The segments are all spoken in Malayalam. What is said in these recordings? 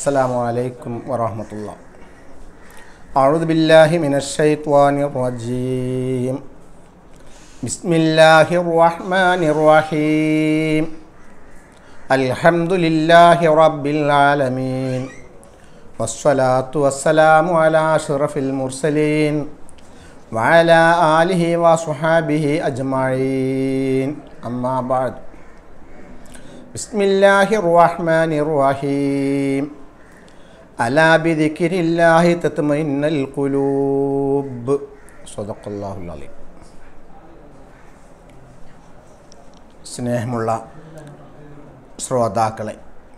السلام عليكم ورحمة الله أعوذ بالله من الشيطان الرجيم بسم الله الرحمن الرحيم الحمد لله رب العالمين والصلاة والسلام على أشرف المرسلين وعلى آله وصحابه أجمعين أما بعد بسم الله الرحمن الرحيم ألا بذكر الله تطمئن القلوب صدق الله العظيم സ്നേഹമുള്ള ശ്രോതാക്കളെ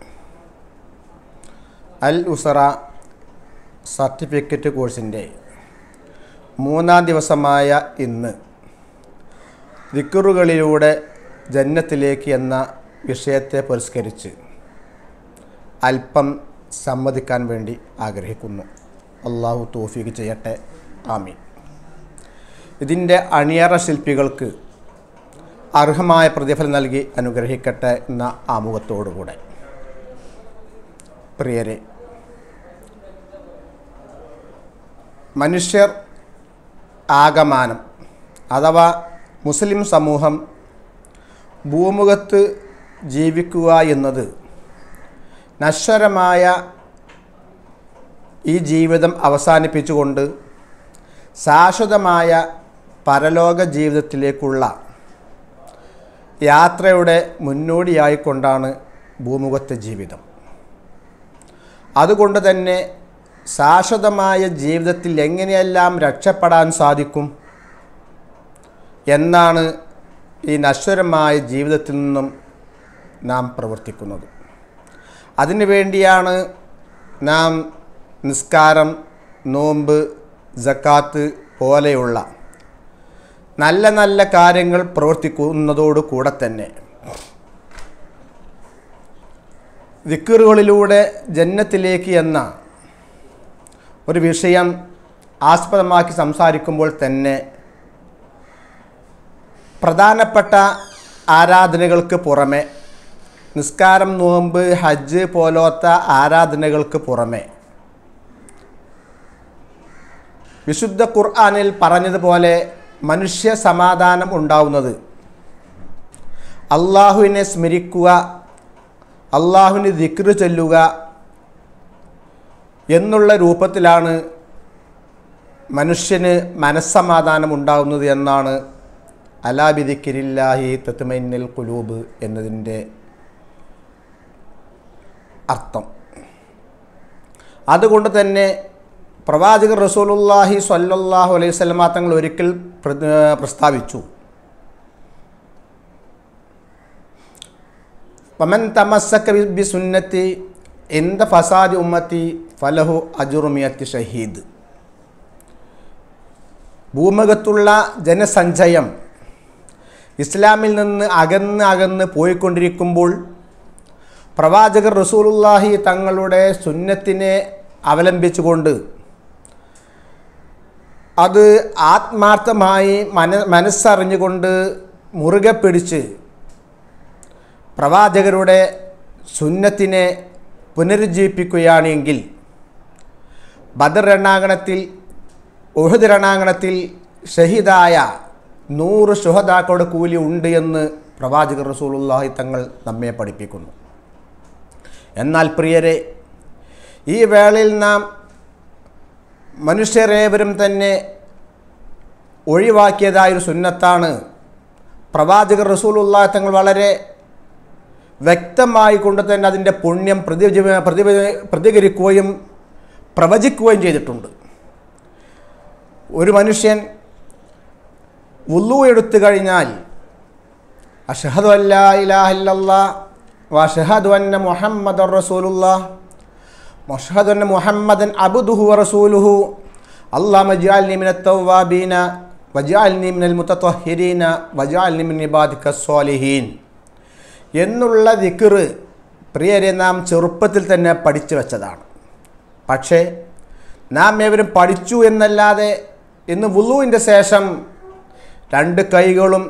അൽ ഉസറ സർട്ടിഫിക്കറ്റ് കോഴ്സിൻ്റെ മൂന്നാം ദിവസമായ ഇന്ന് ദിക്കറുകളിലൂടെ ജന്നത്തിലേക്ക് എന്ന വിഷയത്തെ പുരസ്കരിച്ച് അല്പം സമ്മതിക്കാൻ വേണ്ടി ആഗ്രഹിക്കുന്നു അള്ളാഹു തോഫീക്ക് ചെയ്യട്ടെ ആമീൻ ഇതിൻ്റെ അണിയറ ശില്പികൾക്ക് അർഹമായ പ്രതിഫലം നൽകി അനുഗ്രഹിക്കട്ടെ എന്ന ആമുഖത്തോടുകൂടെ പ്രിയരെ മനുഷ്യർ ആകമാനം അഥവാ മുസ്ലിം സമൂഹം ഭൂമുഖത്ത് ജീവിക്കുക എന്നത് നശ്വരമായ ഈ ജീവിതം അവസാനിപ്പിച്ചുകൊണ്ട് ശാശ്വതമായ പരലോക ജീവിതത്തിലേക്കുള്ള യാത്രയുടെ മുന്നോടിയായിക്കൊണ്ടാണ് ഭൂമുഖത്തെ ജീവിതം അതുകൊണ്ട് തന്നെ ശാശ്വതമായ ജീവിതത്തിൽ എങ്ങനെയെല്ലാം രക്ഷപ്പെടാൻ സാധിക്കും എന്നാണ് ഈ നശ്വരമായ ജീവിതത്തിൽ നിന്നും നാം പ്രവർത്തിക്കുന്നത് അതിനു വേണ്ടിയാണ് നാം നിസ്കാരം നോമ്പ് ജക്കാത്ത് പോലെയുള്ള നല്ല നല്ല കാര്യങ്ങൾ പ്രവർത്തിക്കുന്നതോടു കൂടെ തന്നെ ദിക്കറുകളിലൂടെ ജന്നത്തിലേക്ക് എന്ന ഒരു വിഷയം ആസ്പദമാക്കി സംസാരിക്കുമ്പോൾ തന്നെ പ്രധാനപ്പെട്ട ആരാധനകൾക്ക് പുറമെ നിസ്കാരം നോമ്പ് ഹജ്ജ് പോലത്തെ ആരാധനകൾക്ക് പുറമെ വിശുദ്ധ ഖുർആാനിൽ പറഞ്ഞതുപോലെ മനുഷ്യ സമാധാനം ഉണ്ടാവുന്നത് അള്ളാഹുവിനെ സ്മരിക്കുക അള്ളാഹുവിന് ദിക്റ് ചൊല്ലുക എന്നുള്ള രൂപത്തിലാണ് മനുഷ്യന് മനസ്സമാധാനം ഉണ്ടാകുന്നത് എന്നാണ് അലാബിദിക്കിരില്ലാഹി തത്മൈന്നൽ കുലൂബ് എന്നതിൻ്റെ അർത്ഥം അതുകൊണ്ട് തന്നെ പ്രവാചകർ റസൂലുല്ലാഹി സ്വല്ലല്ലാഹു അലൈഹി സ്വലമാ തങ്ങൾ ഒരിക്കൽ പ്ര- പ്രസ്താവിച്ചു വമൻ തമസ്സക ബി- ബി സുന്നത്തി എന്ത ഫസാദി ഉമ്മത്തി ഫലഹു അജുറുമിയത്തി ഷഹീദ് ഭൂമുഖത്തുള്ള ജനസഞ്ചയം ഇസ്ലാമിൽ നിന്ന് അകന്ന് അകന്ന് പോയിക്കൊണ്ടിരിക്കുമ്പോൾ പ്രവാചകർ റസൂലുല്ലാഹി തങ്ങളുടെ സുന്നത്തിനെ അവലംബിച്ചുകൊണ്ട് അത് ആത്മാർത്ഥമായി മന മനസ്സറിഞ്ഞുകൊണ്ട് മുറുകെ പിടിച്ച് പ്രവാചകരുടെ സുന്നത്തിനെ പുനരുജ്ജീവിപ്പിക്കുകയാണെങ്കിൽ ബദർ രണാങ്കണത്തിൽ ഉഹദ് രണാങ്കണത്തിൽ ഷഹീദായ നൂറ് ശുഹദാക്കളുടെ കൂലി ഉണ്ട് എന്ന് പ്രവാചകർ റസൂലുള്ളാഹി തങ്ങൾ നമ്മെ പഠിപ്പിക്കുന്നു എന്നാൽ പ്രിയരെ ഈ വേളയിൽ നാം മനുഷ്യരേവരും തന്നെ ഒഴിവാക്കിയതായൊരു സുന്നത്താണ് പ്രവാചകർ റസൂലുള്ള തങ്ങൾ വളരെ വ്യക്തമായി കൊണ്ട് തന്നെ അതിൻ്റെ പുണ്യം പ്രതി പ്രതി പ്രതികരിക്കുകയും പ്രവചിക്കുകയും ചെയ്തിട്ടുണ്ട് ഒരു മനുഷ്യൻ വുല്ലു എടുത്തു കഴിഞ്ഞാൽ അഷഹദു അല്ലാ ഇലാഹില്ലല്ലാ വഷഹദു അന്ന മുഹമ്മദ് റസൂലുള്ള മഷഹദു അന്ന മുഹമ്മദൻ അബുദുഹു റസൂലുഹു അല്ലാ മജാൽനി മിന തവ്വാബീന വജാൽനി മിനൽ മുത്തത്വഹിരീന വജാൽനി മിൻ ഇബാദിക സ്വാലിഹീൻ എന്നുള്ള ദിക്റ് പ്രിയരെ നാം ചെറുപ്പത്തിൽ തന്നെ പഠിച്ചു വെച്ചതാണ് പക്ഷേ നാം ഏവരും പഠിച്ചു എന്നല്ലാതെ ഇന്ന് വുളുവിൻ്റെ ശേഷം രണ്ട് കൈകളും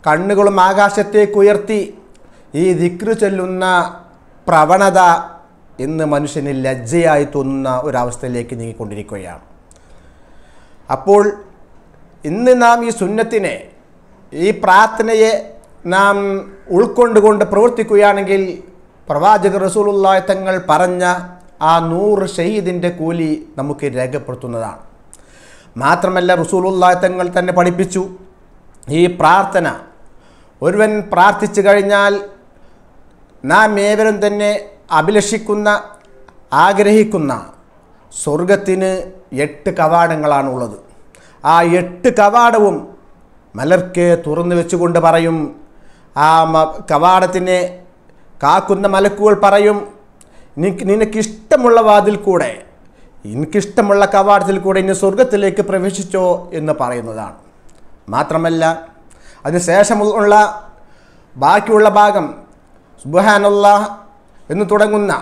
കണ്ണുകളും ആകാശത്തേക്ക് ഉയർത്തി ഈ ദിക്റ് ചൊല്ലുന്ന പ്രവണത ഇന്ന് മനുഷ്യന് ലജ്ജയായി തോന്നുന്ന ഒരവസ്ഥയിലേക്ക് നീങ്ങിക്കൊണ്ടിരിക്കുകയാണ് അപ്പോൾ ഇന്ന് നാം ഈ സുന്നത്തിനെ ഈ പ്രാർത്ഥനയെ നാം ഉൾക്കൊണ്ടുകൊണ്ട് പ്രവർത്തിക്കുകയാണെങ്കിൽ പ്രവാചക റസൂലുള്ളാഹി തങ്ങൾ പറഞ്ഞ ആ നൂറ് ഷഹീദിൻ്റെ കൂലി നമുക്ക് രേഖപ്പെടുത്തുന്നതാണ് മാത്രമല്ല റസൂലുള്ളാഹി തങ്ങൾ തന്നെ പഠിപ്പിച്ചു ഈ പ്രാർത്ഥന ഒരുവൻ പ്രാർത്ഥിച്ചു കഴിഞ്ഞാൽ നാം ഏവരും തന്നെ അഭിലഷിക്കുന്ന ആഗ്രഹിക്കുന്ന സ്വർഗത്തിന് എട്ട് കവാടങ്ങളാണുള്ളത് ആ എട്ട് കവാടവും മലർക്ക് തുറന്നു വെച്ചുകൊണ്ട് പറയും ആ മ കവാടത്തിനെ കാക്കുന്ന മലക്കുകൾ പറയും നിനക്ക് നിനക്കിഷ്ടമുള്ള വാതിൽ കൂടെ എനിക്കിഷ്ടമുള്ള കവാടത്തിൽ കൂടെ ഇനി സ്വർഗത്തിലേക്ക് പ്രവേശിച്ചോ എന്ന് പറയുന്നതാണ് മാത്രമല്ല അതിനുശേഷമുള്ള ബാക്കിയുള്ള ഭാഗം സുബഹാനുള്ള എന്ന് തുടങ്ങുന്ന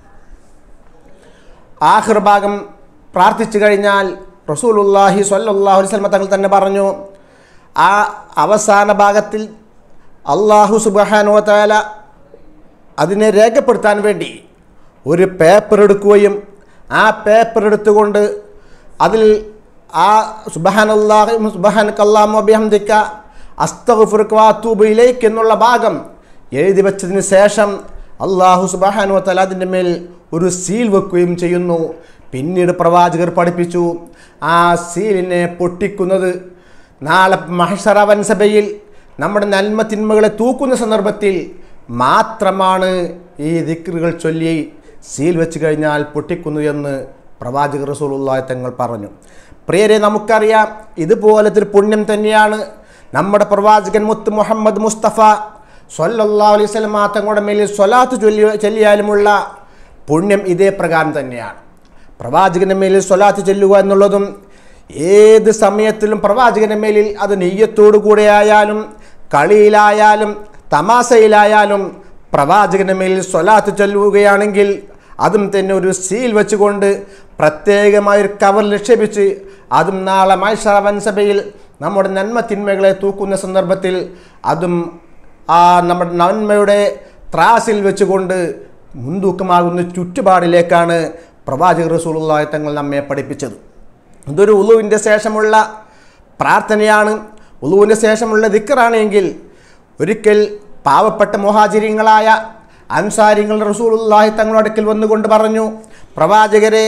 ആഹിർ ഭാഗം പ്രാർത്ഥിച്ചു കഴിഞ്ഞാൽ റസൂലുല്ലാഹി സ്വല്ലല്ലാഹു അലൈഹി വസല്ലം തങ്ങൾ തന്നെ പറഞ്ഞു ആ അവസാന ഭാഗത്തിൽ അള്ളാഹു സുബഹാനോ താല അതിനെ രേഖപ്പെടുത്താൻ വേണ്ടി ഒരു പേപ്പർ എടുക്കുകയും ആ പേപ്പർ എടുത്തുകൊണ്ട് അതിൽ ആ സുബഹാനല്ലാഹി സുബഹാൻ കല്ലാം അഭിഹംദിക്ക അസ്തഫുർക്വാത്തൂബയിലേക്ക് എന്നുള്ള ഭാഗം എഴുതി വെച്ചതിന് ശേഷം അള്ളാഹു സുബഹാനു തല അതിൻ്റെ മേൽ ഒരു സീൽ വെക്കുകയും ചെയ്യുന്നു പിന്നീട് പ്രവാചകർ പഠിപ്പിച്ചു ആ സീലിനെ പൊട്ടിക്കുന്നത് നാളെ മഹഷറവൻ സഭയിൽ നമ്മുടെ നന്മ തിന്മകളെ തൂക്കുന്ന സന്ദർഭത്തിൽ മാത്രമാണ് ഈ ദിക്റുകൾ ചൊല്ലി സീൽ വെച്ച് കഴിഞ്ഞാൽ പൊട്ടിക്കുന്നു എന്ന് പ്രവാചകർ റസൂലുള്ളാഹി തങ്ങൾ പറഞ്ഞു പ്രിയരെ നമുക്കറിയാം ഇതുപോലത്തെ ഒരു പുണ്യം തന്നെയാണ് നമ്മുടെ പ്രവാചകൻ മുത്ത് മുഹമ്മദ് മുസ്തഫ സല്ലല്ലാഹു അലൈഹി വസല്ലം തങ്ങളുടെ മേലിൽ സ്വലാത്ത് ചൊല്ലി ചൊല്ലിയാലുമുള്ള പുണ്യം ഇതേ പ്രകാരം തന്നെയാണ് പ്രവാചകൻ്റെ മേലിൽ സ്വലാത്ത് ചൊല്ലുക എന്നുള്ളതും ഏത് സമയത്തിലും പ്രവാചകൻ്റെ മേലിൽ അത് നെയ്യത്തോടു കൂടെ ആയാലും കളിയിലായാലും തമാശയിലായാലും പ്രവാചകൻ്റെ മേലിൽ സ്വലാത്ത് ചൊല്ലുകയാണെങ്കിൽ അതും തന്നെ ഒരു സീൽ വെച്ചുകൊണ്ട് പ്രത്യേകമായൊരു കവർ നിക്ഷേപിച്ച് അതും നാളെ മൈഷറവൻ സഭയിൽ നമ്മുടെ നന്മ തിന്മകളെ തൂക്കുന്ന സന്ദർഭത്തിൽ അതും ആ നമ്മുടെ നന്മയുടെ ത്രാസിൽ വെച്ചുകൊണ്ട് മുൻതൂക്കമാകുന്ന ചുറ്റുപാടിലേക്കാണ് പ്രവാചക റസൂലുള്ളാഹി തങ്ങൾ നമ്മെ പഠിപ്പിച്ചത് ഇതൊരു ഉളുവിൻ്റെ ശേഷമുള്ള പ്രാർത്ഥനയാണ് ഉളുവിൻ്റെ ശേഷമുള്ള ദിക്കറാണെങ്കിൽ ഒരിക്കൽ പാവപ്പെട്ട മുഹാചിര്യങ്ങളായ അൻസാരിങ്ങൾ റസൂലുള്ളാഹി തങ്ങളുടെ അടുക്കൽ വന്നുകൊണ്ട് പറഞ്ഞു പ്രവാചകരെ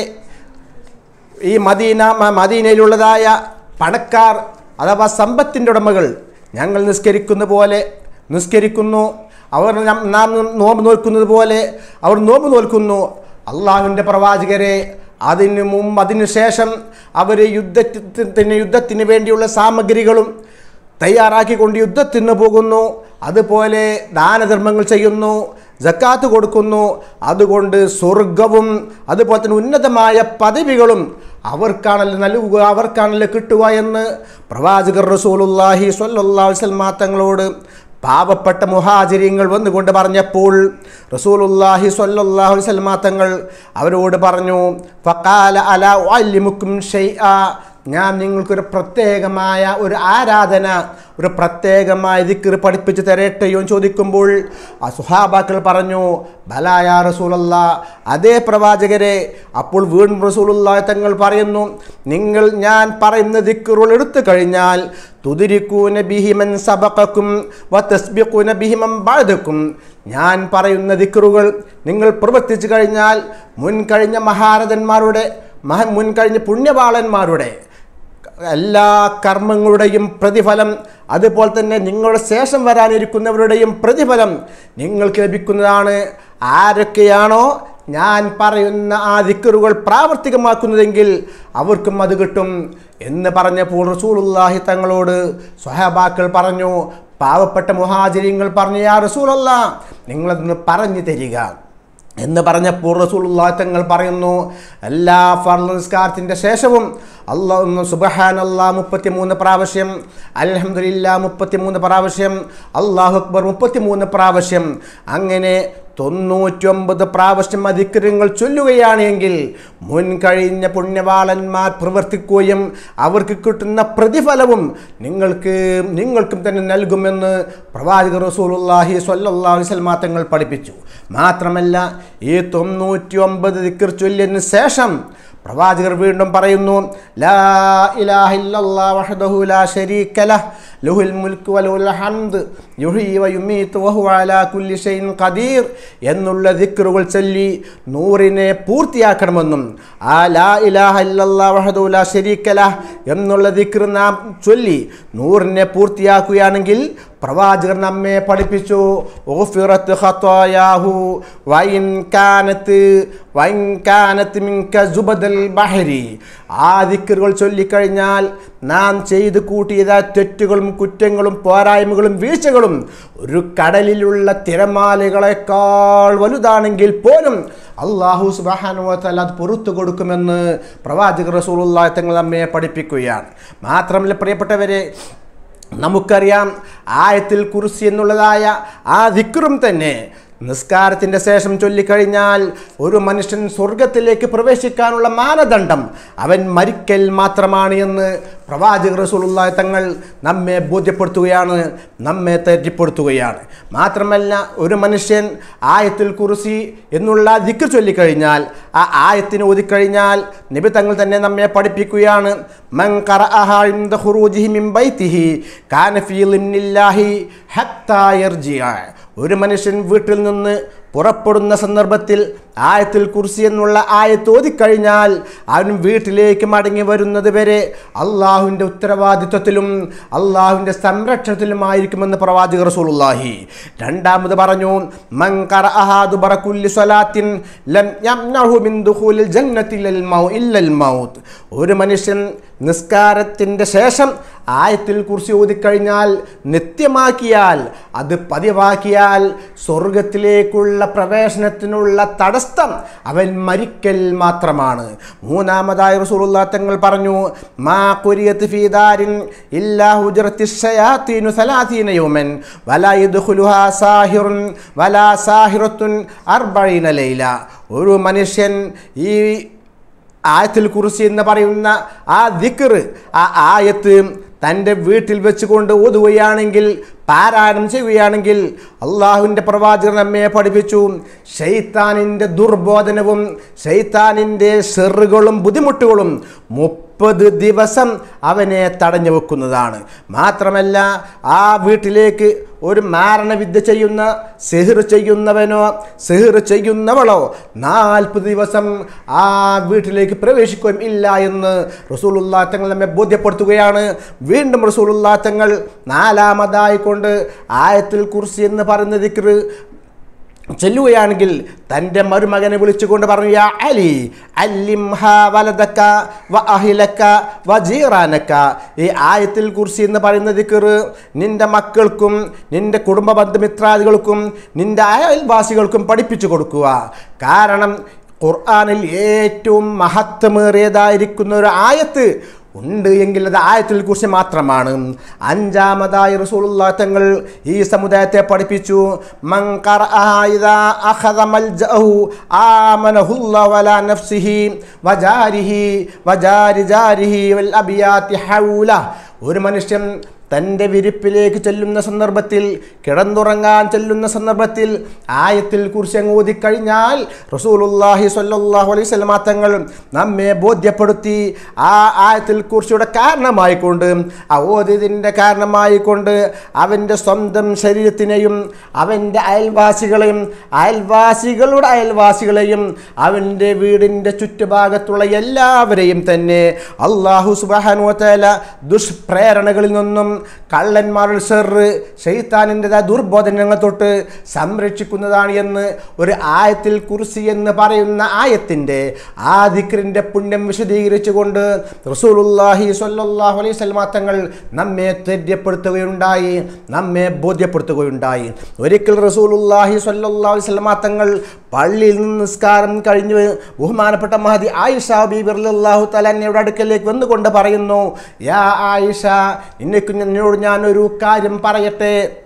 ഈ മദീന മ- മദീനയിലുള്ളതായ പണക്കാർ അഥവാ സമ്പത്തിൻ്റെ ഉടമകൾ ഞങ്ങൾ നിസ്കരിക്കുന്ന പോലെ നിസ്കരിക്കുന്നു അവർ നം- നാം നോമ്പ് നോക്കുന്നത് പോലെ അവർ നോമ്പ് നോൽക്കുന്നു അള്ളാഹുവിൻ്റെ പ്രവാചകരെ അതിന് മുമ്പ് അതിന് ശേഷം അവർ യുദ്ധത്തിന് യുദ്ധത്തിന് വേണ്ടിയുള്ള സാമഗ്രികളും തയ്യാറാക്കിക്കൊണ്ട് യുദ്ധത്തിന് പോകുന്നു അതുപോലെ ദാനധർമ്മങ്ങൾ ചെയ്യുന്നു ജക്കാത്ത് കൊടുക്കുന്നു അതുകൊണ്ട് സ്വർഗവും അതുപോലെ തന്നെ ഉന്നതമായ പദവികളും അവർക്കാണല്ലോ നൽകുക അവർക്കാണല്ലോ കിട്ടുക എന്ന് പ്രവാചകർ റസൂലുല്ലാഹി സ്വല്ലല്ലാഹു അലൈഹി വസല്ലം തങ്ങളോട് പാവപ്പെട്ട മുഹാചര്യങ്ങൾ വന്നുകൊണ്ട് പറഞ്ഞപ്പോൾ റസൂലുല്ലാഹി സ്വല്ലല്ലാഹു അലൈഹി വസല്ലം തങ്ങൾ അവരോട് പറഞ്ഞു ഫഖാല അല ഉഅല്ലിമുക്കും ഷൈഅ ഞാൻ നിങ്ങൾക്കൊരു പ്രത്യേകമായ ഒരു ആരാധന ഒരു പ്രത്യേകമായ ദിക്കർ പഠിപ്പിച്ച് തരട്ടെയോ എന്ന് ചോദിക്കുമ്പോൾ ആ സുഹാബാക്കൾ പറഞ്ഞു ബലായ റസൂലല്ല അതേ പ്രവാചകരെ അപ്പോൾ വീണ്ടും റസൂലുള്ള തങ്ങൾ പറയുന്നു നിങ്ങൾ ഞാൻ പറയുന്ന ദിക്കറുകൾ എടുത്തു കഴിഞ്ഞാൽ തുതിരിക്കൂന ബിഹിമൻ സബക്കും വസ്ബിക്കൂന ബിഹിമം ബാധക്കും ഞാൻ പറയുന്ന ദിക്കറുകൾ നിങ്ങൾ പ്രവർത്തിച്ചു കഴിഞ്ഞാൽ മുൻ കഴിഞ്ഞ മഹാരഥന്മാരുടെ മഹ മുൻ കഴിഞ്ഞ പുണ്യവാളന്മാരുടെ എല്ലാ കർമ്മങ്ങളുടെയും പ്രതിഫലം അതുപോലെ തന്നെ നിങ്ങളുടെ ശേഷം വരാനിരിക്കുന്നവരുടെയും പ്രതിഫലം നിങ്ങൾക്ക് ലഭിക്കുന്നതാണ് ആരൊക്കെയാണോ ഞാൻ പറയുന്ന ആ ദിക്കറുകൾ പ്രാവർത്തികമാക്കുന്നതെങ്കിൽ അവർക്കും അത് കിട്ടും എന്ന് പറഞ്ഞപ്പോൾ റസൂലുള്ളാഹി തങ്ങളോട് സ്വഹാബാക്കൾ പറഞ്ഞു പാവപ്പെട്ട മുഹാചര്യങ്ങൾ പറഞ്ഞു യാ റസൂലല്ല നിങ്ങളതൊന്ന് പറഞ്ഞു തരിക എന്ന് പറഞ്ഞപ്പോൾ റസൂലുള്ളാഹി തങ്ങൾ പറയുന്നു എല്ലാ ഫർള് നിസ്കാരത്തിൻ്റെ ശേഷവും അള്ളാഹ് സുബഹാൻ അല്ലാ മുപ്പത്തിമൂന്ന് പ്രാവശ്യം അൽഹംദുലില്ലാ മുപ്പത്തിമൂന്ന് പ്രാവശ്യം അള്ളാഹു അക്ബർ മുപ്പത്തിമൂന്ന് പ്രാവശ്യം അങ്ങനെ തൊണ്ണൂറ്റൊമ്പത് പ്രാവശ്യം അധികൃതങ്ങൾ ചൊല്ലുകയാണ് എങ്കിൽ മുൻ കഴിഞ്ഞ പുണ്യവാളന്മാർ പ്രവർത്തിക്കുകയും അവർക്ക് കിട്ടുന്ന പ്രതിഫലവും നിങ്ങൾക്ക് നിങ്ങൾക്കും തന്നെ നൽകുമെന്ന് പ്രവാചകർ റസൂലുള്ളാഹി സ്വല്ലല്ലാഹു അലൈഹി വസല്ലം തങ്ങൾ പഠിപ്പിച്ചു മാത്രമല്ല ഈ തൊണ്ണൂറ്റി ഒമ്പത് ദിക്കർ ചൊല്ലിയതിന് ശേഷം പ്രവാചകർ വീണ്ടും പറയുന്നു ലാ ഇലാഹ ഇല്ലല്ലാഹ് വഹ്ദഹു ലാ ശരീക ലഹ് ലഹുൽ മുൽക്ക് വലഹുൽ ഹംദ് യുഹ്യി വയുമീത്ത് വഹുവ അലാ കുല്ലി ഷൈഇൻ ഖദീർ എന്നുള്ള ദിക്റുകൾ ചൊല്ലി നൂറിനെ പൂർത്തിയാക്കണമെന്നും ആ ലാ ഇലാഹ ഇല്ലല്ലാഹ് വഹ്ദഹു ലാ ശരീക ലഹ് എന്നുള്ള ദിക്ർ നാം ചൊല്ലി നൂറിനെ പൂർത്തിയാക്കുകയാണെങ്കിൽ പ്രവാചകർ നമ്മെ പഠിപ്പിച്ചു ഓഫിറത്ത് ഖത്തായാഹു വൈൻ കാനത്ത് വൈൻ കാനത്ത് മിങ്ക സുബദൽ ബഹരി ആ ദിക്കറുകൾ ചൊല്ലിക്കഴിഞ്ഞാൽ നാം ചെയ്ത് കൂട്ടിയത തെറ്റുകളും കുറ്റങ്ങളും പോരായ്മകളും വീഴ്ചകളും ഒരു കടലിലുള്ള തിരമാലകളെക്കാൾ വലുതാണെങ്കിൽ പോലും അള്ളാഹു സുബാനുവത്തല്ല അത് പുറത്തു കൊടുക്കുമെന്ന് പ്രവാചകർ റസൂലുള്ള തങ്ങൾ നമ്മെ പഠിപ്പിക്കുകയാണ് മാത്രമല്ല പ്രിയപ്പെട്ടവരെ നമുക്കറിയാം ആയത്തിൽ കുറിസി എന്നുള്ളതായ ആ ദിക്റും തന്നെ നിസ്കാരത്തിൻ്റെ ശേഷം ചൊല്ലിക്കഴിഞ്ഞാൽ ഒരു മനുഷ്യൻ സ്വർഗത്തിലേക്ക് പ്രവേശിക്കാനുള്ള മാനദണ്ഡം അവൻ മരിക്കൽ മാത്രമാണ് എന്ന് പ്രവാചകർ റസൂലുള്ള തങ്ങൾ നമ്മെ ബോധ്യപ്പെടുത്തുകയാണ് നമ്മെ തെറ്റിപ്പെടുത്തുകയാണ് മാത്രമല്ല ഒരു മനുഷ്യൻ ആയത്തിൽ കുറിസി എന്നുള്ള ദിക്ക് ചൊല്ലിക്കഴിഞ്ഞാൽ ആ ആയത്തിന് ഓതിക്കഴിഞ്ഞാൽ നബി തങ്ങൾ തന്നെ നമ്മെ പഠിപ്പിക്കുകയാണ് മൻ ഖറഅഹ ഇൻദ ഖുറൂജിഹി മിൻ ബൈതിഹി കാന ഫീ ളിന്നില്ലാഹി ഹത്താ യർജിഅ ഒരു മനുഷ്യൻ വീട്ടിൽ നിന്ന് പുറപ്പെടുന്ന സന്ദർഭത്തിൽ ആയത്തിൽ കുർസി എന്നുള്ള ആയത്ത് ഓതിക്കഴിഞ്ഞാൽ അവൻ വീട്ടിലേക്ക് മടങ്ങി വരുന്നത് വരെ അള്ളാഹുവിൻ്റെ ഉത്തരവാദിത്വത്തിലും അള്ളാഹുവിൻ്റെ സംരക്ഷണത്തിലുമായിരിക്കുമെന്ന് പ്രവാചകർ റസൂലുള്ളാഹി രണ്ടാമത് പറഞ്ഞു മൻ ഖറഅഹാദു ബറകുല്ലി സ്വലാത്തിൻ ലം യംനഹു മിൻ ദുഖൂലിൽ ജന്നത്തി ഇല്ലൽ മൗ ഇല്ലൽ മൗത്ത് ഒരു മനുഷ്യൻ നിസ്കാരത്തിൻ്റെ ശേഷം ആയത്തിൽ കുറിച്ച് ഓതിക്കഴിഞ്ഞാൽ നിത്യമാക്കിയാൽ അത് പതിവാക്കിയാൽ സ്വർഗത്തിലേക്കുള്ള പ്രവേശനത്തിനുള്ള തടസ്സം അവൻ മരിക്കൽ മാത്രമാണ് മൂന്നാമതായി റസൂലുള്ള തങ്ങൾ പറഞ്ഞു മാ കുരിയത്ത് ഫീദാരിൻ ഇല്ലാ ഹുജ്റത്തി ശയാത്തീനു സലാസീന യൗമൻ വലാ യദ്ഖുലുഹാ സാഹിറുൻ വലാ സാഹിറത്തുൻ അർബഈന ലൈല ഒരു മനുഷ്യൻ ഈ ആയത്തിൽ കുറിച്ച് എന്ന് പറയുന്ന ആ ദിക്ർ ആ ആയത്ത് തൻ്റെ വീട്ടിൽ വെച്ചുകൊണ്ട് ഓതുകയാണെങ്കിൽ പാരായണം ചെയ്യുകയാണെങ്കിൽ അള്ളാഹുവിൻ്റെ പ്രവാചകർ നമ്മെ പഠിപ്പിച്ചു ഷെയ്ത്താനിൻ്റെ ദുർബോധനവും ഷെയ്ത്താനിൻ്റെ ഷെറുകളും ബുദ്ധിമുട്ടുകളും മുപ്പത് ദിവസം അവനെ തടഞ്ഞു വെക്കുന്നതാണ് മാത്രമല്ല ആ വീട്ടിലേക്ക് ഒരു മാരണവിദ്യ ചെയ്യുന്ന സെഹിർ ചെയ്യുന്നവനോ സെഹിർ ചെയ്യുന്നവളോ നാൽപ്പത് ദിവസം ആ വീട്ടിലേക്ക് പ്രവേശിക്കുകയും ഇല്ല എന്ന് റസൂലുള്ളാ തങ്ങൾ നമ്മെ ബോധ്യപ്പെടുത്തുകയാണ് വീണ്ടും റസൂലുള്ളാ തങ്ങൾ നാലാമതായി കൊണ്ട് ആയത്തിൽ കുർസി എന്ന് പറയുന്ന ദിക്ർ ചെല്ലുകയാണെങ്കിൽ തൻ്റെ മരുമകനെ വിളിച്ചുകൊണ്ട് പറഞ്ഞു യാ അലി അല്ലിംഹ വലതക്ക വ അഹിലക്ക വ ജീറാനക്ക ഈ ആയത്തിൽ കുർസി എന്ന് പറയുന്ന ദിക്കർ നിൻ്റെ മക്കൾക്കും നിൻ്റെ കുടുംബ ബന്ധുമിത്രാദികൾക്കും നിൻ്റെ അയൽവാസികൾക്കും പഠിപ്പിച്ചു കൊടുക്കുക കാരണം ഖുർആനിൽ ഏറ്റവും മഹത്വമേറിയതായിരിക്കുന്ന ഒരു ആയത്ത് ഉണ്ട് എങ്കിൽ അത് ആയത്തിൽ കുറിച്ച് മാത്രമാണ് അഞ്ചാമതായി റസൂലുള്ള തങ്ങൾ ഈ സമുദായത്തെ പഠിപ്പിച്ചു മൻ ഖറഅഹ ഇദാ അഖദ മൽജഅഹു ആമനഹുല്ലാഹു വലാ നഫ്സിഹി വജാരിഹി വജാരി ജാരിഹി വൽ അബിയാതി ഹൗല ഒരു മനുഷ്യൻ തൻ്റെ വിരിപ്പിലേക്ക് ചെല്ലുന്ന സന്ദർഭത്തിൽ കിടന്നുറങ്ങാൻ ചെല്ലുന്ന സന്ദർഭത്തിൽ ആയത്തിൽ കുറിച്ച് അങ്ങ് ഓതിക്കഴിഞ്ഞാൽ റസൂലുല്ലാഹി സ്വല്ലല്ലാഹു അലൈഹി വസല്ലമ തങ്ങൾ നമ്മെ ബോധ്യപ്പെടുത്തി ആ ആയത്തിൽ കുറിച്ചുടെ കാരണമായിക്കൊണ്ട് ആ ഓതിയതിൻ്റെ കാരണമായിക്കൊണ്ട് അവൻ്റെ സ്വന്തം ശരീരത്തിനെയും അവൻ്റെ അയൽവാസികളെയും അയൽവാസികളുടെ അയൽവാസികളെയും അവൻ്റെ വീടിൻ്റെ ചുറ്റുഭാഗത്തുള്ള എല്ലാവരെയും തന്നെ അള്ളാഹു സുബാനുവല ദുഷ്പ്രേരണകളിൽ നിന്നും കള്ളന്മാരുടെ സെറ് ഷെയ്ത്താനിൻ്റെതായ ദുർബോധനങ്ങൾ തൊട്ട് സംരക്ഷിക്കുന്നതാണ് എന്ന് ഒരു ആയത്തിൽ കുറിസി എന്ന് പറയുന്ന ആയത്തിൻ്റെ ആ ദിക്റിൻ്റെ പുണ്യം വിശദീകരിച്ചുകൊണ്ട് റസൂലുല്ലാഹി സ്വല്ലല്ലാഹു അലൈഹി വസല്ലമ തങ്ങൾ നമ്മെ തെര്യപ്പെടുത്തുകയുണ്ടായി നമ്മെ ബോധ്യപ്പെടുത്തുകയുണ്ടായി ഒരിക്കൽ റസൂലുല്ലാഹി സ്വല്ലല്ലാഹു അലൈഹി വസല്ലമ തങ്ങൾ പള്ളിയിൽ നിന്ന് നിസ്കാരം കഴിഞ്ഞ് ബഹുമാനപ്പെട്ട മഹദി ആയിഷ ബീബി റളിയല്ലാഹു തലന്നയുടെ അടുക്കലേക്ക് വന്നുകൊണ്ട് പറയുന്നു യാ ആയിഷ ഇന്നേക്ക് എന്നോട് ഞാനൊരു കാര്യം പറയട്ടെ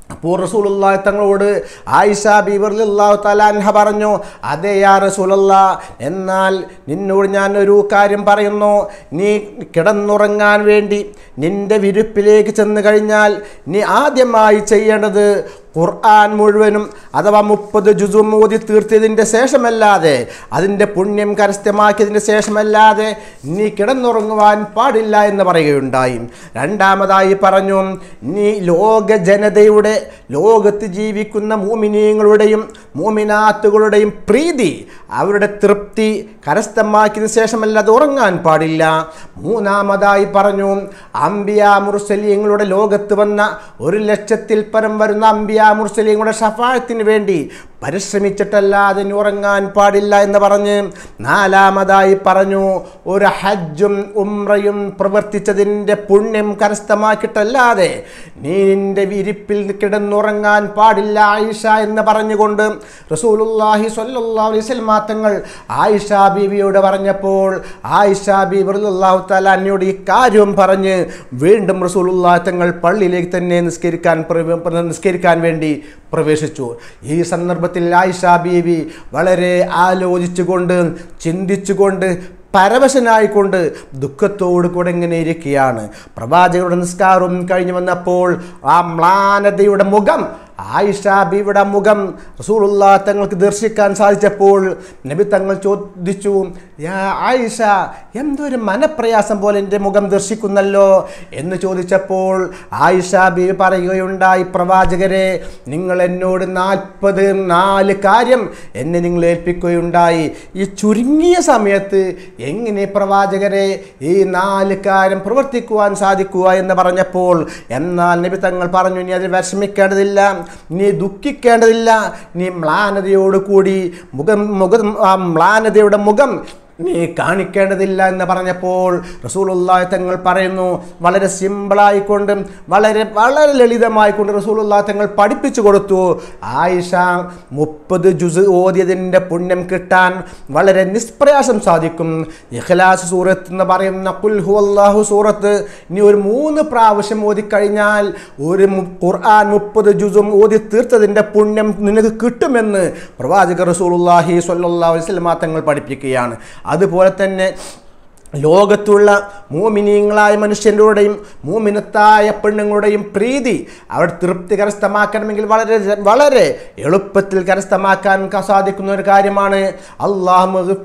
അപ്പോൾ റസൂലുള്ളാഹി തങ്ങളോട് ആയിഷ ബീബർലാഹു തലാൻഹ പറഞ്ഞു അതെ യാ റസൂലല്ല എന്നാൽ നിന്നോട് ഞാൻ ഒരു കാര്യം പറയുന്നു നീ കിടന്നുറങ്ങാൻ വേണ്ടി നിന്റെ വിരുപ്പിലേക്ക് ചെന്ന് കഴിഞ്ഞാൽ നീ ആദ്യമായി ചെയ്യേണ്ടത് ഖുർആൻ മുഴുവനും അഥവാ മുപ്പത് ജുസും ഓതി തീർത്തതിൻ്റെ ശേഷമല്ലാതെ അതിൻ്റെ പുണ്യം കരസ്ഥമാക്കിയതിൻ്റെ ശേഷമല്ലാതെ നീ കിടന്നുറങ്ങുവാൻ പാടില്ല എന്ന് പറയുകയുണ്ടായി രണ്ടാമതായി പറഞ്ഞു നീ ലോക ജനതയുടെ ലോകത്ത് ജീവിക്കുന്ന മൂമിനീങ്ങളുടെയും മൂമിനാത്തുകളുടെയും പ്രീതി അവരുടെ തൃപ്തി കരസ്ഥമാക്കിയതിനു ശേഷമല്ലാതെ ഉറങ്ങാൻ പാടില്ല മൂന്നാമതായി പറഞ്ഞു അംബിയ മുർസലിയങ്ങളുടെ ലോകത്ത് വന്ന ഒരു ലക്ഷത്തിൽ പരം വരുന്ന അംബിയ മുർസലിയങ്ങളുടെ ഷഫാഴത്തിന് വേണ്ടി പരിശ്രമിച്ചിട്ടല്ലാതെ ഇനി ഉറങ്ങാൻ പാടില്ല എന്ന് പറഞ്ഞ് നാലാമതായി പറഞ്ഞു ഒരു ഹജ്ജും ഉംറയും പ്രവർത്തിച്ചതിൻ്റെ പുണ്യം കരസ്ഥമാക്കിയിട്ടല്ലാതെ നീ നിന്റെ വിരിപ്പിൽ കിടന്നുറങ്ങാൻ പാടില്ല ആയിഷ എന്ന് പറഞ്ഞുകൊണ്ട് റസൂലുല്ലാഹി സ്വല്ലല്ലാഹു അലൈഹി വസല്ലം തങ്ങൾ ആയിഷ ബീവിയോട് പറഞ്ഞപ്പോൾ ആയിഷ ബീബി റളിയല്ലാഹു തആല അന്നയോട് ഈ കാര്യം പറഞ്ഞ് വീണ്ടും റസൂലുള്ളാഹി തങ്ങൾ പള്ളിയിലേക്ക് തന്നെ നിസ്കരിക്കാൻ പ്രവേ- നിസ്കരിക്കാൻ വേണ്ടി പ്രവേശിച്ചു ഈ സന്ദർഭത്തിൽ ആയിഷ ബീവി വളരെ ആലോചിച്ചുകൊണ്ട് ചിന്തിച്ചുകൊണ്ട് പരവശനായിക്കൊണ്ട് ദുഃഖത്തോടു കൂടെ ഇങ്ങനെ ഇരിക്കുകയാണ് പ്രവാചകരുടെ നിസ്കാരവും കഴിഞ്ഞു വന്നപ്പോൾ ആ മ്ലാനതയുടെ മുഖം ആയിഷ ബീവിയുടെ മുഖം റസൂലുള്ള തങ്ങൾക്ക് ദർശിക്കാൻ സാധിച്ചപ്പോൾ നബി തങ്ങൾ ചോദിച്ചു യാ ആയിഷ എന്തൊരു മനപ്രയാസം പോലെ എൻ്റെ മുഖം ദർശിക്കുന്നല്ലോ എന്ന് ചോദിച്ചപ്പോൾ ആയിഷ ബീവി പറയുകയുണ്ടായി പ്രവാചകരെ നിങ്ങൾ എന്നോട് നാൽപ്പത് നാല് കാര്യം എന്നെ നിങ്ങൾ ഏൽപ്പിക്കുകയുണ്ടായി ഈ ചുരുങ്ങിയ സമയത്ത് എങ്ങനെ പ്രവാചകരെ ഈ നാല് കാര്യം പ്രവർത്തിക്കുവാൻ സാധിക്കുക എന്ന് പറഞ്ഞപ്പോൾ എന്നാൽ നബി തങ്ങൾ പറഞ്ഞു നീ അതിൽ വിഷമിക്കേണ്ടതില്ല നീ ദുഃഖിക്കേണ്ടതില്ല നീ മ്ലാനതയോട് കൂടി മുഖം മുഖം ആ മ്ലാനതയുടെ മുഖം നീ കാണിക്കേണ്ടതില്ല എന്ന് പറഞ്ഞപ്പോൾ റസൂലുള്ളാഹി തങ്ങൾ പറയുന്നു വളരെ സിമ്പിളായിക്കൊണ്ട് വളരെ വളരെ ലളിതമായിക്കൊണ്ട് റസൂലുള്ളാഹി തങ്ങൾ പഠിപ്പിച്ചു കൊടുത്തു ആയിഷ മുപ്പത് ജുസ് ഓതിയതിൻ്റെ പുണ്യം കിട്ടാൻ വളരെ നിഷ്പ്രയാസം സാധിക്കും ഇഖ്ലാസ് സൂറത്ത് എന്ന് പറയുന്ന കുൽ ഹുവല്ലാഹു സൂറത്ത് ഇനി ഒരു മൂന്ന് പ്രാവശ്യം ഓതിക്കഴിഞ്ഞാൽ ഒരു മു- ഖുർആൻ മുപ്പത് ജുസും ഓതി തീർത്തതിൻ്റെ പുണ്യം നിനക്ക് കിട്ടുമെന്ന് പ്രവാചക റസൂലുള്ളാഹി സ്വല്ലല്ലാഹു അലൈഹി വസല്ലമ തങ്ങൾ പഠിപ്പിക്കുകയാണ് അതുപോലെ തന്നെ ലോകത്തുള്ള മൂമിനീങ്ങളായ മനുഷ്യരുടെയും മൂമിനത്തായ പെണ്ണുങ്ങളുടെയും പ്രീതി അവർ തൃപ്തി കരസ്ഥമാക്കണമെങ്കിൽ വളരെ വളരെ എളുപ്പത്തിൽ കരസ്ഥമാക്കാൻ ക- സാധിക്കുന്ന ഒരു കാര്യമാണ് അള്ളാഹു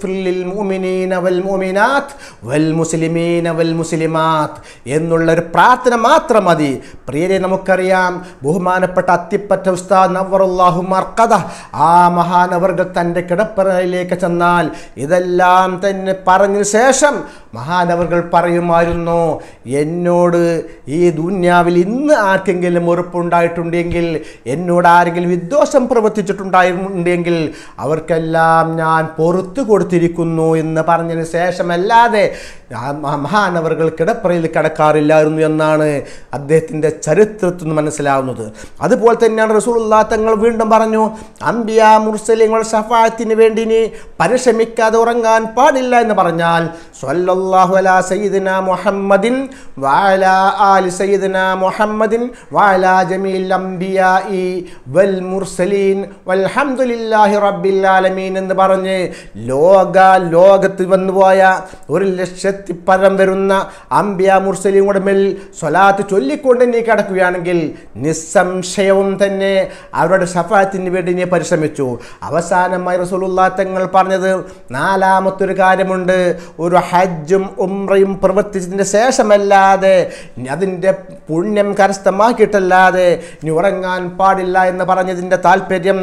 വൽ മുഅ്മിനാത്ത് വൽ മുസ്ലിമീന വൽ മുസ്ലിമാത്ത് എന്നുള്ള ഒരു പ്രാർത്ഥന മാത്രം മതി പ്രിയരെ നമുക്കറിയാം ബഹുമാനപ്പെട്ട അത്തിപ്പറ്റ ഉസ്താദ് നവറുല്ലാഹു മർക്കദ ആ മഹാനവർകൾ തൻ്റെ കിടപ്പറയിലേക്ക് ചെന്നാൽ ഇതെല്ലാം തന്നെ പറഞ്ഞതിന് ശേഷം മഹാനവർകൾ പറയുമായിരുന്നു എന്നോട് ഈ ദുന്യാവിൽ ഇന്ന് ആർക്കെങ്കിലും ഉറപ്പുണ്ടായിട്ടുണ്ടെങ്കിൽ എന്നോട് ആരെങ്കിലും വിദ്വേഷം പ്രവർത്തിച്ചിട്ടുണ്ടായിട്ടുണ്ടെങ്കിൽ അവർക്കെല്ലാം ഞാൻ പുറത്തു കൊടുത്തിരിക്കുന്നു എന്ന് പറഞ്ഞതിന് ശേഷമല്ലാതെ ആ മ- മഹാനവർകൾ കിടപ്പറയിൽ കിടക്കാറില്ലായിരുന്നു എന്നാണ് അദ്ദേഹത്തിൻ്റെ ചരിത്രത്തിൽ നിന്ന് മനസ്സിലാവുന്നത് അതുപോലെ തന്നെയാണ് റസൂലുള്ളാഹി തങ്ങൾ വീണ്ടും പറഞ്ഞു അംബിയ മുർസലിങ്ങൾ ഷഫാത്തിന് വേണ്ടി നീ പരിശ്രമിക്കാതെ ഉറങ്ങാൻ പാടില്ല എന്ന് പറഞ്ഞാൽ സ്വല്ലല്ലാഹു അലാ സയ്യിദിന മുഹമ്മദിൻ വഅലാ ആലി സയ്യിദിന മുഹമ്മദിൻ വഅലാ ജമീൽ അംബിയാഇ വൽ മുർസലീൻ വൽഹംദുലില്ലാഹി റബ്ബിൽ ആലമീൻ എന്ന് പറഞ്ഞ് ലോക ലോകത്ത് വന്നുപോയ ഒരു ലക്ഷത്തി പരം വരുന്ന അംബിയ മുർസലിങ്ങളുടെ മേൽ സ്വലാത്ത് ചൊല്ലിക്കൊണ്ട് നീ കിടക്കുകയാണെങ്കിൽ നിസ്സംശയവും തന്നെ അവരുടെ ഷഫാത്തിന് വേണ്ടി നീ പരിശ്രമിച്ചു അവസാനമായി റസൂലുള്ളാ തങ്ങൾ പറഞ്ഞത് നാലാമത്തൊരു കാര്യമുണ്ട് ഒരു ഹജ്ജും ഉംറയും പ്രവർത്തിച്ചതിന് ശേഷമല്ലാതെ അതിൻ്റെ പുണ്യം കരസ്ഥമാക്കിയിട്ടല്ലാതെ നീ ഉറങ്ങാൻ പാടില്ല എന്ന് പറഞ്ഞതിൻ്റെ താല്പര്യം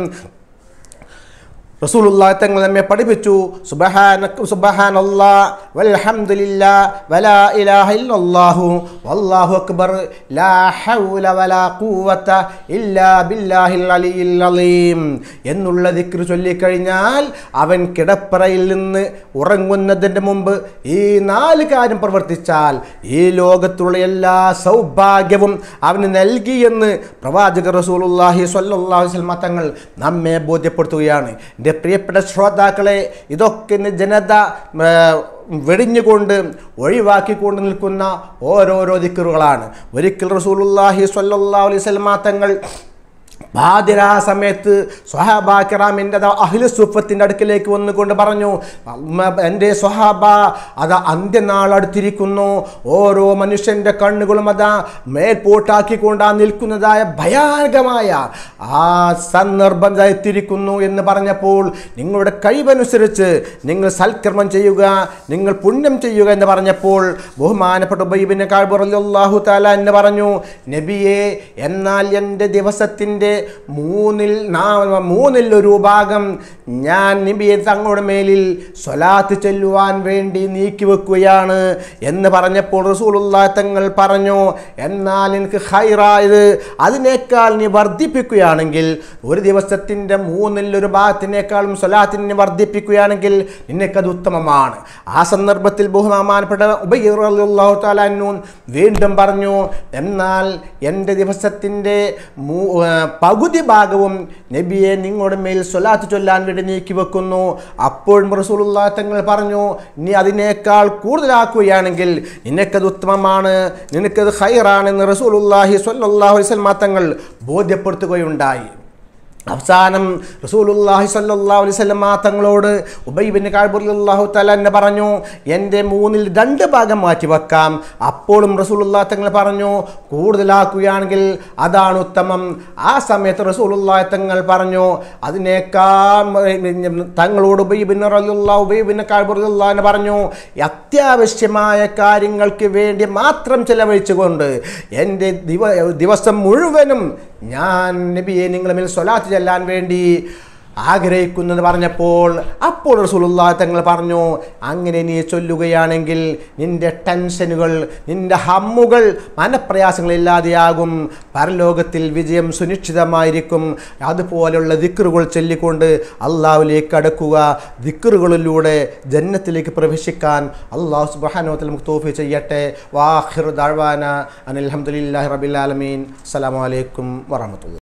റസൂലുള്ളാഹി തങ്ങൾ നമ്മെ പഠിപ്പിച്ചു സുബ്ഹാന സുബ്ഹാനല്ലാ വൽഹംദുലില്ലാ വലാ ഇലാഹ ഇല്ലല്ലാഹു വല്ലാഹു അക്ബർ ലാ ഹൗല വലാ ഖുവത ഇല്ലാ ബില്ലാഹിൽ അലിയിൽ അലീം എന്നുള്ള ദിക്ർ ചൊല്ലിക്കഴിഞ്ഞാൽ അവൻ കിടപ്പറയിൽ നിന്ന് ഉറങ്ങുന്നതിൻ്റെ മുമ്പ് ഈ നാല് കാര്യം പ്രവർത്തിച്ചാൽ ഈ ലോകത്തുള്ള എല്ലാ സൗഭാഗ്യവും അവന് നൽകിയെന്ന് പ്രവാചക റസൂലുള്ളാഹി സ്വല്ലല്ലാഹു അലൈഹി വസല്ലം തങ്ങൾ നമ്മെ ബോധ്യപ്പെടുത്തുകയാണ് എൻ്റെ പ്രിയപ്പെട്ട ശ്രോതാക്കളെ ഇതൊക്കെ ഇന്ന് ജനത ആ, വെടിഞ്ഞുകൊണ്ട് ഒഴിവാക്കിക്കൊണ്ട് നിൽക്കുന്ന ഓരോരോ ദിക്കറുകളാണ് ഒരിക്കൽ റസൂലുള്ളാഹി സ്വല്ലല്ലാഹു അലൈഹി വസല്ലം തങ്ങൾ ബാദിരാ സമയത്ത് സ്വഹാബാക്കിറാമിൻ്റെ അഹിലു സുഫത്തിൻ്റെ അടുക്കിലേക്ക് വന്നുകൊണ്ട് പറഞ്ഞു "ഉമ്മ, എൻ്റെ സ്വഹാബ അത് അന്ത്യനാൾ അടുത്തിരിക്കുന്നു ഓരോ മനുഷ്യൻ്റെ കണ്ണുകളും അതാ മേൽപോട്ടാക്കിക്കൊണ്ടാ നിൽക്കുന്നതായ ഭയാനകമായ ആ സന്ദർഭം ദാ എത്തിയിരിക്കുന്നു എന്ന് പറഞ്ഞപ്പോൾ നിങ്ങളുടെ കഴിവനുസരിച്ച് നിങ്ങൾ സൽക്കർമ്മം ചെയ്യുക നിങ്ങൾ പുണ്യം ചെയ്യുക എന്ന് പറഞ്ഞപ്പോൾ ബഹുമാനപ്പെട്ട ബൈബിനെ കാഴ്ബറല്ലാഹു താല എന്ന് പറഞ്ഞു നബിയെ എന്നാൽ എൻ്റെ ദിവസത്തിൻ്റെ മൂന്നിൽ നാ- മൂന്നിൽ ഒരു ഭാഗം ഞാൻ നബിയെ തങ്ങളുടെ മേലിൽ സ്വലാത്ത് ചെല്ലുവാൻ വേണ്ടി നീക്കി വെക്കുകയാണ് എന്ന് പറഞ്ഞപ്പോൾ റസൂലുള്ള തങ്ങൾ പറഞ്ഞു എന്നാൽ എനിക്ക് ഹൈറായത് അതിനേക്കാൾ നീ വർദ്ധിപ്പിക്കുകയാണെങ്കിൽ ഒരു ദിവസത്തിൻ്റെ മൂന്നിൽ ഒരു ഭാഗത്തിനേക്കാളും സ്വലാത്തിനെ വർദ്ധിപ്പിക്കുകയാണെങ്കിൽ നിനക്കത് ഉത്തമമാണ് ആ സന്ദർഭത്തിൽ ബഹുമാനപ്പെട്ട ഉബൈറാഹു താലാനു വീണ്ടും പറഞ്ഞു എന്നാൽ എൻ്റെ ദിവസത്തിൻ്റെ മൂ- ആ, പകുതി ഭാഗവും നബിയെ നിങ്ങളുടെ മേൽ സ്വലാത്ത് ചൊല്ലാൻ വേണ്ടി നീക്കി വെക്കുന്നു അപ്പോഴും റസൂലുള്ള തങ്ങൾ പറഞ്ഞു നീ അതിനേക്കാൾ കൂടുതലാക്കുകയാണെങ്കിൽ നിനക്കത് ഉത്തമമാണ് നിനക്കത് ഹൈറാണെന്ന് റസൂലുല്ലാഹി സ്വല്ലല്ലാഹു അലൈഹി വസല്ലമ തങ്ങൾ ബോധ്യപ്പെടുത്തുകയുണ്ടായി അവസാനം റസൂലുല്ലാഹി സ്വല്ലല്ലാഹു അലൈഹി വസല്ലം തങ്ങളോട് ഉബൈബിന് കാഴ്ബുല്ലാഹു തല എന്നെ പറഞ്ഞു എൻ്റെ മൂന്നിൽ രണ്ട് ഭാഗം മാറ്റി വെക്കാം അപ്പോഴും റസൂലുല്ലാ തങ്ങൾ പറഞ്ഞു കൂടുതലാക്കുകയാണെങ്കിൽ അതാണ് ഉത്തമം ആ സമയത്ത് റസൂലുല്ലാഹി തങ്ങൾ പറഞ്ഞു അതിനേക്കാൾ തങ്ങളോട് ഉബൈബിൻ റലിയുള്ള ഉബൈബിൻ കാഴ്ബുല്ലാ എന്ന് പറഞ്ഞു അത്യാവശ്യമായ കാര്യങ്ങൾക്ക് വേണ്ടി മാത്രം ചെലവഴിച്ചുകൊണ്ട് എൻ്റെ ദിവ ദിവസം മുഴുവനും ഞാൻ നബിയെ നിങ്ങളുടെ മേൽ സ്വലാത്ത് ചെല്ലാൻ വേണ്ടി ആഗ്രഹിക്കുന്നത് പറഞ്ഞപ്പോൾ അപ്പോൾ റസൂലുള്ള തങ്ങൾ പറഞ്ഞു അങ്ങനെ നീ ചൊല്ലുകയാണെങ്കിൽ നിന്റെ ടെൻഷനുകൾ നിന്റെ ഹമ്മുകൾ മനപ്രയാസങ്ങൾ ഇല്ലാതെയാകും പരലോകത്തിൽ വിജയം സുനിശ്ചിതമായിരിക്കും അതുപോലെയുള്ള ദിക്കറുകൾ ചൊല്ലിക്കൊണ്ട് അള്ളാഹുലേക്ക് അടുക്കുക ദിക്കറുകളിലൂടെ ജന്നത്തിലേക്ക് പ്രവേശിക്കാൻ അള്ളാഹു സുബാനോത്തിൽ നമുക്ക് തോഫി ചെയ്യട്ടെ വാഹിർ ദാഴ്വാന അനിൽഹമുല്ലാഹി റബിലാലമീൻ അസ്സലാമു അലൈക്കും വറഹമത്തുള്ള